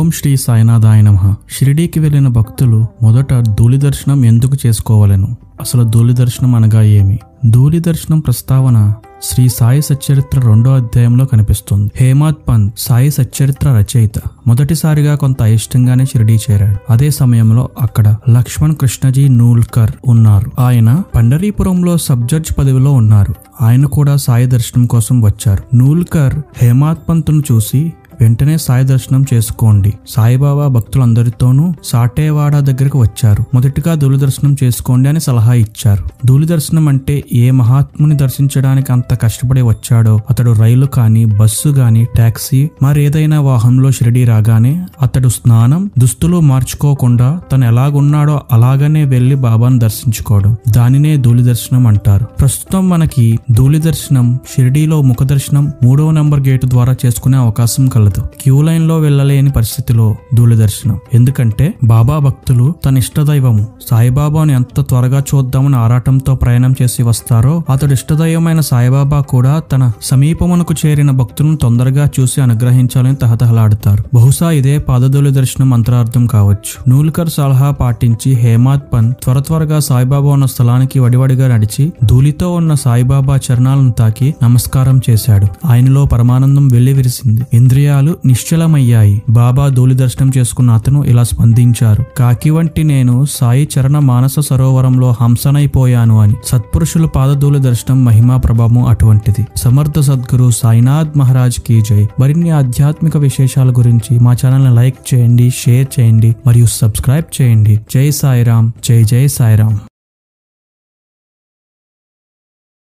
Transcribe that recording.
ఓం శ్రీ సాయినాథాయ నమ షిరిడీకి వెళ్లిన భక్తులు మొదట ధూళి దర్శనం ఎందుకు చేసుకోవాలను అసలు ధూళి దర్శనం అనగా ఏమి ధూళి దర్శనం ప్రస్తావన శ్రీ సాయి సచ్చరిత్ర రెండో అధ్యాయంలో కనిపిస్తుంది హేమాత్ పంత్ సాయి సచ్చరిత్ర రచయిత మొదటిసారిగా కొంత అయిష్టంగానే షిరిడీ చేరాడు అదే సమయంలో అక్కడ లక్ష్మణ్ కృష్ణజీ నూల్కర్ ఉన్నారు ఆయన పండరీపురంలో సబ్ జడ్జ్ పదవిలో ఉన్నారు ఆయన కూడా సాయి దర్శనం కోసం వచ్చారు నూల్కర్ హేమాత్ పంత్ను చూసి వెంటనే సాయి దర్శనం చేసుకోండి సాయిబాబా భక్తులందరితోనూ సాటేవాడ దగ్గరకు వచ్చారు మొదటిగా ధూళి దర్శనం చేసుకోండి అని సలహా ఇచ్చారు ధూళి దర్శనం అంటే ఏ మహాత్ముని దర్శించడానికి అంత కష్టపడి వచ్చాడో అతడు రైలు కానీ బస్సు గాని టాక్సీ మరేదైనా వాహనంలో షిరిడి రాగానే అతడు స్నానం దుస్తులు మార్చుకోకుండా తను ఎలాగున్నాడో అలాగనే వెళ్లి బాబాను దర్శించుకోవడం దానినే ధూళి దర్శనం అంటారు ప్రస్తుతం మనకి ధూళి దర్శనం షిరిడీలో ముఖ దర్శనం మూడవ నంబర్ గేటు ద్వారా చేసుకునే అవకాశం కలదు క్యూ లైన్ లో వెళ్ళలేని పరిస్థితిలో ధూళి దర్శనం ఎందుకంటే బాబా భక్తులు తన ఇష్టదైవము సాయిబాబాను ఎంత త్వరగా చూద్దామని ఆరాటంతో ప్రయాణం చేసి వస్తారో అతడు ఇష్టదైవమైన సాయిబాబా కూడా తన సమీపమునకు చేరిన భక్తులను తొందరగా చూసి అనుగ్రహించాలని తహతహలాడుతారు బహుశా ఇదే పాదధూళి దర్శనం అంతరార్థం కావచ్చు నూల్కర్ సలహా పాటించి హేమాత్ పన్ త్వర త్వరగా సాయిబాబా ఉన్న స్థలానికి వడివడిగా నడిచి ధూళితో ఉన్న సాయిబాబా చరణాలను తాకి నమస్కారం చేశాడు ఆయనలో పరమానందం వెళ్లి విరిసింది ఇంద్రియాలు నిశ్చలమయ్యాయి బాబా ధూళి దర్శనం చేసుకున్న అతను ఇలా స్పందించారు కాకి వంటి నేను సాయి చరణ మానస సరోవరంలో హంసనైపోయాను అని సత్పురుషులు పాదధూళి దర్శనం మహిమా ప్రభావం అటువంటిది సమర్థ సద్గురు సాయినాథ్ మహారాజ్ కి జై మరిన్ని ఆధ్యాత్మిక విశేషాల గురించి మా ఛానల్ ని లైక్ చేయండి షేర్ చేయండి మరియు సబ్స్క్రైబ్ చేయండి జై సాయిరామ్ జై జై సాయిరామ్